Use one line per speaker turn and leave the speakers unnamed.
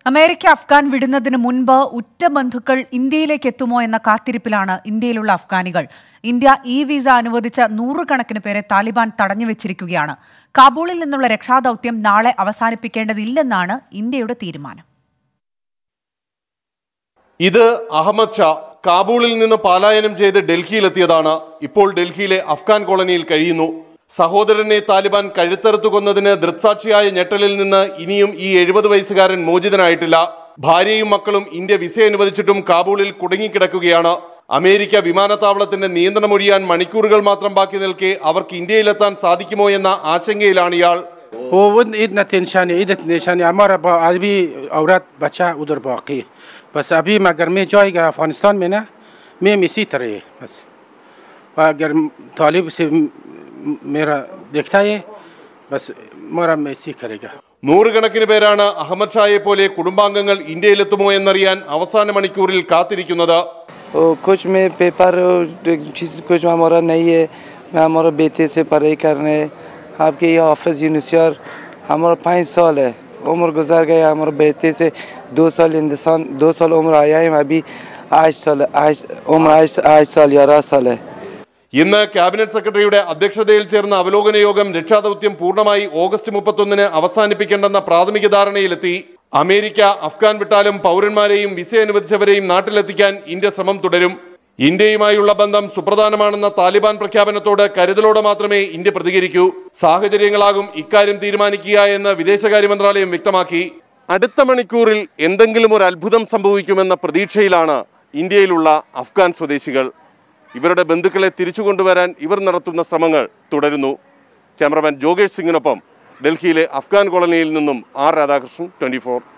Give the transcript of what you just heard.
America Afghan വിടുന്നതിന് മുൻപ് ഉറ്റ ബന്ധുക്കൾ ഇന്ത്യയിലേക്ക് എത്തുമോ എന്ന കാത്തിരിപ്പിലാണ് ഇന്ത്യയിലുള്ള അഫ്ഗാനികൾ ഇന്ത്യ ഇ വിസ അനുവദിച്ച നൂറുകണക്കിന് പേരെ താലിബാൻ തടഞ്ഞു വെച്ചിരിക്കുകയാണ് കാബൂളിൽ നിന്നുള്ള രക്ഷാദൌത്യം നാളെ അവസാനിപ്പിക്കേണ്ടതില്ലെന്നാണ് ഇന്ത്യയുടെ തീരുമാനം
ഇത് അഹമ്മദ് ഷാ കാബൂളിൽ നിന്ന് പലായനം ചെയ്ത് ഡൽഹിയിലെത്തിയതാണ് ഇപ്പോൾ ഡൽഹിയിലെ അഫ്ഗാൻ കോളനിയിൽ കഴിയുന്നു സഹോദരനെ താലിബാൻ കഴുത്തറുത്തു കൊന്നതിന് ദൃക്സാക്ഷിയായ ഞെട്ടലിൽ നിന്ന് ഇനിയും ഈ എഴുപത് വയസ്സുകാരൻ മോചിതനായിട്ടില്ല ഭാര്യയും മക്കളും ഇന്ത്യ വിസ അനുവദിച്ചിട്ടും കാബൂളിൽ കുടുങ്ങിക്കിടക്കുകയാണ് അമേരിക്ക വിമാനത്താവളത്തിന്റെ നിയന്ത്രണമൊഴിയാൻ മണിക്കൂറുകൾ മാത്രം ബാക്കി നിൽക്കെ അവർക്ക് ഇന്ത്യയിലെത്താൻ സാധിക്കുമോ എന്ന ആശങ്കയിലാണ് ഇയാൾ
वो वो इतना टेंशन है इधर टेंशन है हमारा बा- आदमी औरत बच्चा उधर बाकी है बस अभी मगर मैं जाएगा अफगानिस्तान में ना मैं इसी तरह है बस अगर तालिब से म- मेरा देखता है बस मेरा मैं इसी करेगा
നൂറുകണക്കിന് പേരാണ് അഹമ്മദ് ഷായെ പോലെ കുടുംബാംഗങ്ങൾ ഇന്ത്യയിലെത്തുമോ എന്നറിയാൻ അവസാന മണിക്കൂറിൽ കാത്തിരിക്കുന്നത്
वो कुछ में पेपर और चीज़ कुछ हमारा नहीं है मैं हमारा बेटे से पढ़ाई करने आपके ये ऑफिस यूनिवर्सिटी हमारा पाँच साल है उम्र गुजर गया हमारे बेटे से दो साल हिंदुस्तान दो साल उम्र आया है अभी आठ साल आठ उम्र आठ आठ साल ग्यारह साल है
ഇന്ന് ക്യാബിനറ്റ് സെക്രട്ടറിയുടെ അധ്യക്ഷതയിൽ ചേർന്ന അവലോകന യോഗം രക്ഷാദൌത്യം പൂർണ്ണമായി ഓഗസ്റ്റ് മുപ്പത്തൊന്നിന് അവസാനിപ്പിക്കേണ്ടെന്ന പ്രാഥമിക ധാരണയിലെത്തി അമേരിക്ക അഫ്ഗാൻ വിട്ടാലും പൗരന്മാരെയും വിസ അനുവദിച്ചവരെയും നാട്ടിലെത്തിക്കാൻ ഇന്ത്യ ശ്രമം തുടരും ഇന്ത്യയുമായുള്ള ബന്ധം സുപ്രധാനമാണെന്ന താലിബാൻ പ്രഖ്യാപനത്തോട് കരുതലോടെ മാത്രമേ ഇന്ത്യ പ്രതികരിക്കൂ സാഹചര്യങ്ങളാകും ഇക്കാര്യം തീരുമാനിക്കുക എന്ന് വിദേശകാര്യ മന്ത്രാലയം വ്യക്തമാക്കി അടുത്ത മണിക്കൂറിൽ എന്തെങ്കിലും ഒരു അത്ഭുതം സംഭവിക്കുമെന്ന പ്രതീക്ഷയിലാണ് ഇന്ത്യയിലുള്ള അഫ്ഗാൻ സ്വദേശികൾ ഇവരുടെ ബന്ധുക്കളെ തിരിച്ചു കൊണ്ടുവരാൻ ഇവർ നടത്തുന്ന ശ്രമങ്ങൾ തുടരുന്നു ക്യാമറമാൻ ജോഗേഷ് സിംഗിനൊപ്പം ഡൽഹിയിലെ അഫ്ഗാൻ കോളനിയിൽ നിന്നും ആർ രാധാകൃഷ്ണൻ ട്വന്റി